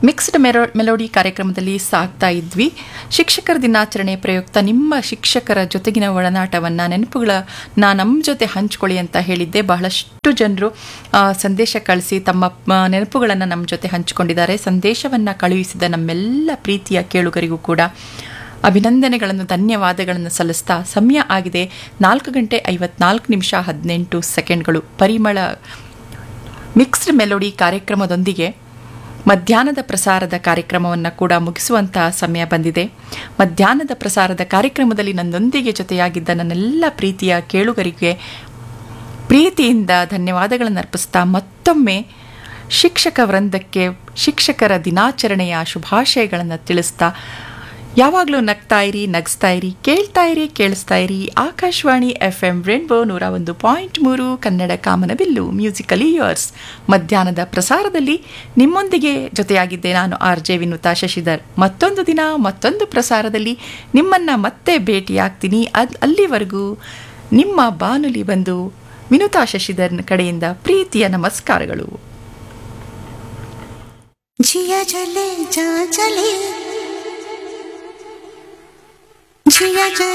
mixed ಮೆರೋ melody ಕಾರ್ಯಕ್ರಮದಲ್ಲಿ ಸಾಗ್ತಾ ಇದ್ವಿ ಶಿಕ್ಷಕರ ದಿನಾಚರಣೆ ಪ್ರಯುಕ್ತ ನಿಮ್ಮ ಶಿಕ್ಷಕರ ಜೊತೆಗಿನ ಒಡನಾಟವನ್ನು ನೆನಪುಗಳನ್ನ ನಮ್ಮ ಜೊತೆ ಹಂಚ್ಕೊಳ್ಳಿ ಅಂತ ಹೇಳಿದ್ದೆ ಬಹಳಷ್ಟು ಜನರು ಆ, ಸಂದೇಶ ಕಳಿಸಿ ತಮ್ಮ ಆ, ನೆನಪುಗಳನ್ನು ನಮ್ಮ ಜೊತೆ ಹಂಚಿಕೊಂಡಿದ್ದಾರೆ ಸಂದೇಶವನ್ನು ಕಳುಹಿಸಿದ ನಮ್ಮೆಲ್ಲ ಪ್ರೀತಿಯ ಕೇಳುಗರಿಗೂ ಕೂಡ ಅಭಿನಂದನೆಗಳನ್ನು ಧನ್ಯವಾದಗಳನ್ನು ಸಲ್ಲಿಸ್ತಾ ಸಮಯ ಆಗಿದೆ ನಾಲ್ಕು ಗಂಟೆ ಐವತ್ನಾಲ್ಕು ನಿಮಿಷ ಹದಿನೆಂಟು ಸೆಕೆಂಡ್ಗಳು ಪರಿಮಳ ಮಿಕ್ಸ್ಡ್ ಮೆಲೋಡಿ ಕಾರ್ಯಕ್ರಮದೊಂದಿಗೆ ಮಧ್ಯಾಹ್ನದ ಪ್ರಸಾರದ ಕಾರ್ಯಕ್ರಮವನ್ನು ಕೂಡ ಮುಗಿಸುವಂತಹ ಸಮಯ ಬಂದಿದೆ ಮಧ್ಯಾಹ್ನದ ಪ್ರಸಾರದ ಕಾರ್ಯಕ್ರಮದಲ್ಲಿ ನನ್ನೊಂದಿಗೆ ಜೊತೆಯಾಗಿದ್ದ ನನ್ನೆಲ್ಲ ಪ್ರೀತಿಯ ಕೇಳುಗರಿಗೆ ಪ್ರೀತಿಯಿಂದ ಧನ್ಯವಾದಗಳನ್ನು ಅರ್ಪಿಸ್ತಾ ಮತ್ತೊಮ್ಮೆ ಶಿಕ್ಷಕ ವೃಂದಕ್ಕೆ ಶಿಕ್ಷಕರ ದಿನಾಚರಣೆಯ ಶುಭಾಶಯಗಳನ್ನು ತಿಳಿಸ್ತಾ ಯಾವಾಗಲೂ ನಗ್ತಾ ಇರಿ ನಗಿಸ್ತಾ ಇರಿ ಕೇಳ್ತಾ ಇರಿ ಕೇಳಿಸ್ತಾ ಇರಿ ಆಕಾಶವಾಣಿ ಎಫ್ ಎಂ ರೇನ್ಬೋ ನೂರ ಒಂದು ಪಾಯಿಂಟ್ ಮೂರು ಕನ್ನಡ ಕಾಮನಬಿಲ್ಲು ಮ್ಯೂಸಿಕಲಿ ಇಯರ್ಸ್ ಮಧ್ಯಾಹ್ನದ ಪ್ರಸಾರದಲ್ಲಿ ನಿಮ್ಮೊಂದಿಗೆ ಜೊತೆಯಾಗಿದ್ದೆ ನಾನು ಆರ್ ಜೆ ವಿನುತಾ ಶಶಿಧರ್ ಮತ್ತೊಂದು ದಿನ ಮತ್ತೊಂದು ಪ್ರಸಾರದಲ್ಲಿ ನಿಮ್ಮನ್ನು ಮತ್ತೆ ಭೇಟಿಯಾಗ್ತೀನಿ ಅದು ಅಲ್ಲಿವರೆಗೂ ನಿಮ್ಮ ಬಾನುಲಿ ಬಂದು ವಿನುತಾ ಶಶಿಧರ್ನ ಕಡೆಯಿಂದ ಪ್ರೀತಿಯ ನಮಸ್ಕಾರಗಳು जिया जले जा जले जिया जले